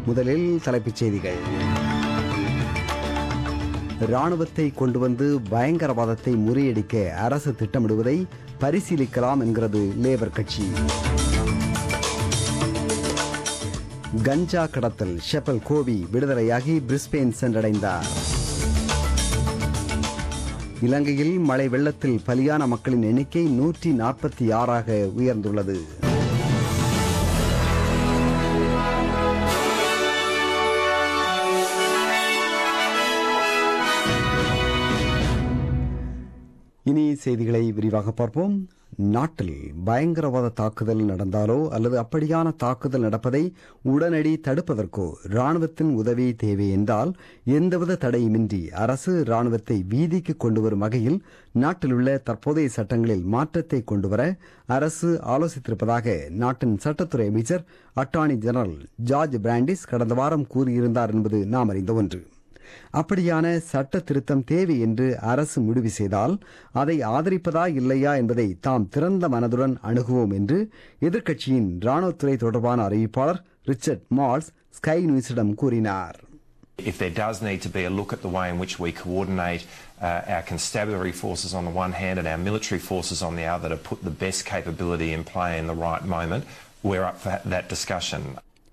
முதலில் தலைப்புச் செய்திகள் ராணுவத்தை கொண்டு வந்து பயங்கரவாதத்தை முறியடிக்க அரசு திட்டமிடுவதை பரிசீலிக்கலாம் என்கிறது லேபர் கட்சி கஞ்சா கடத்தல் ஷெப்பல் கோவி விடுதலையாகி பிரிஸ்பெயின் சென்றடைந்தார் இலங்கையில் மழை வெள்ளத்தில் பலியான மக்களின் எண்ணிக்கை நூற்றி நாற்பத்தி ஆறாக உயர்ந்துள்ளது இனி செய்திகளை விரிவாக பார்ப்போம் நாட்டில் பயங்கரவாத தாக்குதல் நடந்தாலோ அல்லது அப்படியான தாக்குதல் நடப்பதை உடனடி தடுப்பதற்கோ ராணுவத்தின் உதவி தேவை என்றால் எந்தவித தடையுமின்றி அரசு ராணுவத்தை வீதிக்கு கொண்டு வரும் வகையில் நாட்டிலுள்ள தற்போதைய சட்டங்களில் மாற்றத்தை கொண்டுவர அரசு ஆலோசித்திருப்பதாக நாட்டின் சட்டத்துறை அமைச்சர் அட்டார்னி ஜெனரல் ஜார்ஜ் பிராண்டிஸ் கடந்த வாரம் கூறியிருந்தார் என்பது நாம் அறிந்த ஒன்று அப்படியான சட்ட திருத்தம் தேவை என்று அரசு முடிவு செய்தால் அதை ஆதரிப்பதா இல்லையா என்பதை தாம் திறந்த மனதுடன் அணுகுவோம் என்று எதிர்க்கட்சியின் ராணுவத்துறை தொடர்பான அறிவிப்பாளர் ரிச்சர்ட் மால்ஸ் ஸ்கை நியூஸிடம் கூறினார் If there does need to be a look at the way in which we coordinate uh, our constabulary forces on the one hand and our military forces on the other to put the best capability in play in the right moment, we're up for that discussion.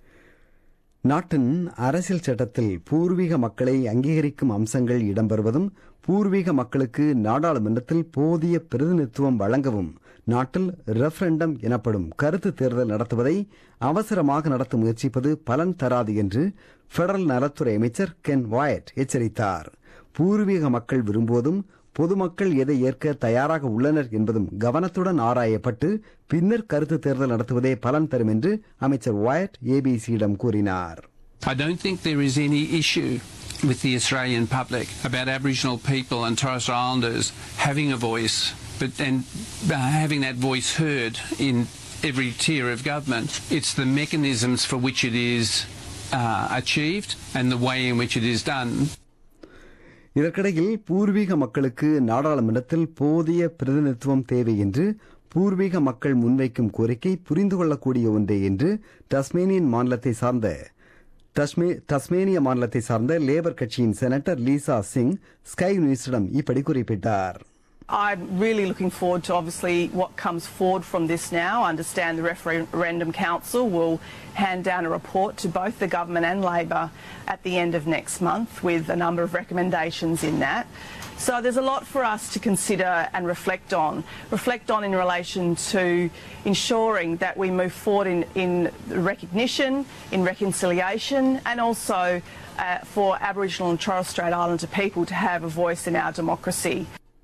நாட்டின் அரசியல் சட்டத்தில் பூர்வீக மக்களை அங்கீகரிக்கும் அம்சங்கள் இடம்பெறுவதும் பூர்வீக மக்களுக்கு நாடாளுமன்றத்தில் போதிய பிரதிநிதித்துவம் வழங்கவும் நாட்டில் ரெஃபரண்டம் எனப்படும் கருத்து தேர்தல் நடத்துவதை அவசரமாக நடத்த முயற்சிப்பது பலன் தராது என்று பெடரல் நலத்துறை அமைச்சர் கென் வாயட் எச்சரித்தார் பூர்வீக மக்கள் விரும்புவதும் பொதுமக்கள் எதை ஏற்க தயாராக உள்ளனர் என்பதும் கவனத்துடன் ஆராயப்பட்டு பின்னர் கருத்து தேர்தல் நடத்துவதே பலன் தரும் என்று அமைச்சர் வயட் ஏபிசியிடம் கூறினார் I don't think there is any issue with the Australian public about Aboriginal people and Torres Strait Islanders having a voice, but and uh, having that voice heard in every tier of government. It's the mechanisms for which it is uh, achieved and the way in which it is done இதற்கிடையில் பூர்வீக மக்களுக்கு நாடாளுமன்றத்தில் போதிய பிரதிநிதித்துவம் தேவை என்று பூர்வீக மக்கள் முன்வைக்கும் கோரிக்கை புரிந்து கொள்ளக்கூடிய ஒன்றே என்று டஸ்மேனியன் மாநிலத்தை சார்ந்த டஸ்மேனிய மாநிலத்தை சார்ந்த லேபர் கட்சியின் செனட்டர் லீசா சிங் ஸ்கை நியூஸிடம் இப்படி குறிப்பிட்டார் I'm really looking forward to obviously what comes forward from this now. I understand the Referendum Council will hand down a report to both the government and Labor at the end of next month with a number of recommendations in that. So there's a lot for us to consider and reflect on. Reflect on in relation to ensuring that we move forward in, in recognition, in reconciliation, and also uh, for Aboriginal and Torres Strait Islander people to have a voice in our democracy.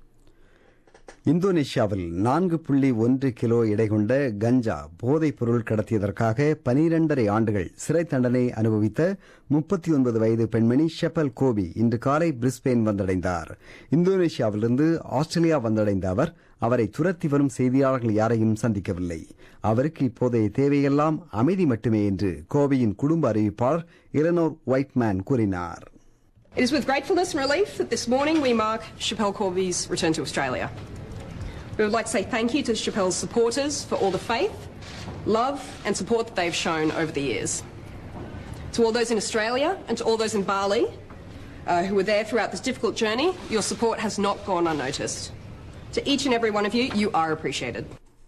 இந்தோனேஷியாவில் நான்கு புள்ளி ஒன்று kilo எடை கொண்ட கஞ்சா போதைப் பொருள் கடத்தியதற்காக பனிரெண்டரை ஆண்டுகள் சிறை தண்டனை அனுபவித்த முப்பத்தி ஒன்பது வயது பெண்மணி ஷெப்பல் கோபி இன்று காலை பிரிஸ்பெயின் வந்தடைந்தார் இந்தோனேஷியாவிலிருந்து ஆஸ்திரேலியா வந்தடைந்த அவர் அவரை துரத்தி வரும் செய்தியாளர்கள் யாரையும் சந்திக்கவில்லை அவருக்கு இப்போதைய தேவையெல்லாம் அமைதி மட்டுமே என்று கோபியின் குடும்ப அறிவிப்பாளர் இளனோர் ஒயிட்மேன் கூறினார் It is with gratefulness and relief that this morning we mark Chappelle Corby's return to Australia. We would like to say thank you to Chappelle's supporters for all the faith, love, and support that they've shown over the years. To all those in Australia and to all those in Bali uh, who were there throughout this difficult journey, your support has not gone unnoticed. To each and every one of you, you are appreciated.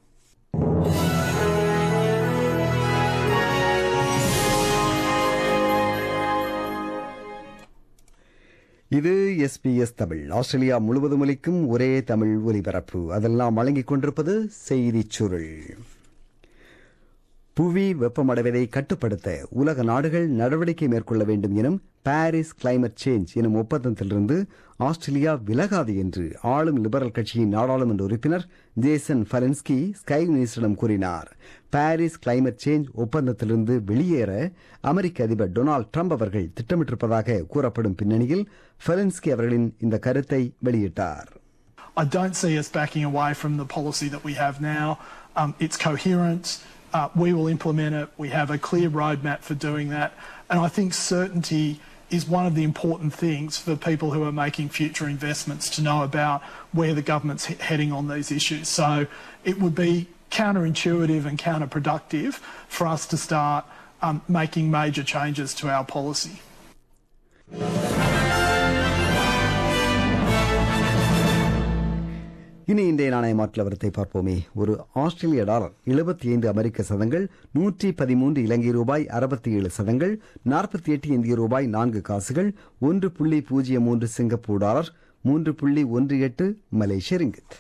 இது SBS Tamil Australia முழுவதும் ஒலிக்கும் ஒரே தமிழ் ஒலிபரப்பு அதெல்லாம் வழங்கிக் கொண்டிருப்பது செய்திச் சுருள் புவி வெப்பமடைவதை கட்டுப்படுத்த உலக நாடுகள் நடவடிக்கை மேற்கொள்ள வேண்டும் எனும் பாரிஸ் கிளைமேட் சேஞ்ச் எனும் ஒப்பந்தத்திலிருந்து ஆஸ்திரேலியா விலகாது என்று ஆளும் லிபரல் கட்சியின் நாடாளுமன்ற உறுப்பினர் ஜேசன் ஃபலன்ஸ்கி ஸ்கை நியூஸிடம் கூறினார் பாரிஸ் கிளைமேட் சேஞ்ச் ஒப்பந்தத்திலிருந்து வெளியேற அமெரிக்க அதிபர் டொனால்டு ட்ரம்ப் அவர்கள் திட்டமிட்டிருப்பதாக கூறப்படும் பின்னணியில் ஃபெலன்ஸ்கி அவர்களின் இந்த கருத்தை வெளியிட்டார் I don't see us backing away from the policy that we have now. Um, it's coherent. Uh, we will implement it. We have a clear roadmap for doing that. And I think certainty is one of the important things for people who are making future investments to know about where the government's he- heading on these issues. So it would be counterintuitive and counterproductive for us to start um, making major changes to our policy. இனி இன்றைய நாணய மாற்று நிலவரத்தை பார்ப்போமே ஒரு ஆஸ்திரேலிய dollar எழுபத்தி ஐந்து அமெரிக்க சதங்கள் நூற்றி பதிமூன்று இலங்கை ரூபாய் அறுபத்தி ஏழு சதங்கள் நாற்பத்தி எட்டு இந்திய ரூபாய் நான்கு காசுகள் ஒன்று புள்ளி பூஜ்ஜியம் மூன்று சிங்கப்பூர் டாலர் மூன்று புள்ளி ஒன்று எட்டு மலேசிய ரிங்கித்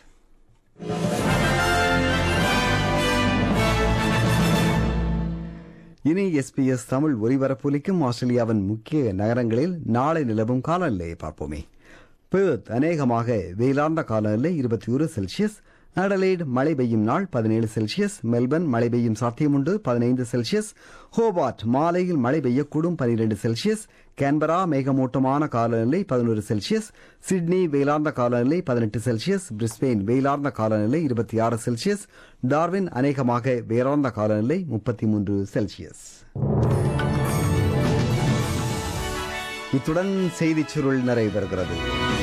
இனி எஸ்பிஎஸ் தமிழ் ஒலிபரப்பொலிக்கும் ஆஸ்திரேலியாவின் முக்கிய நகரங்களில் நாளை நிலவும் காலநிலையை பார்ப்போமே பேர்த் அநேகமாக வெயிலார்ந்த காலநிலை இருபத்தி ஒரு செல்சியஸ் அடலைட் மழை பெய்யும் நாள் பதினேழு செல்சியஸ் மெல்பர்ன் மழை பெய்யும் சாத்தியமுண்டு பதினைந்து செல்சியஸ் ஹோபார்ட் மாலையில் மழை பெய்யக்கூடும் பனிரெண்டு செல்சியஸ் கேன்பரா மேகமூட்டமான காலநிலை பதினோரு செல்சியஸ் சிட்னி வெயிலார்ந்த காலநிலை பதினெட்டு செல்சியஸ் பிரிஸ்பெயின் வெயிலார்ந்த காலநிலை இருபத்தி ஆறு செல்சியஸ் டார்வின் அநேகமாக வேறார்ந்த காலநிலை முப்பத்தி மூன்று செல்சியஸ் இத்துடன் செய்திச் சுருள் நிறைவு பெறுகிறது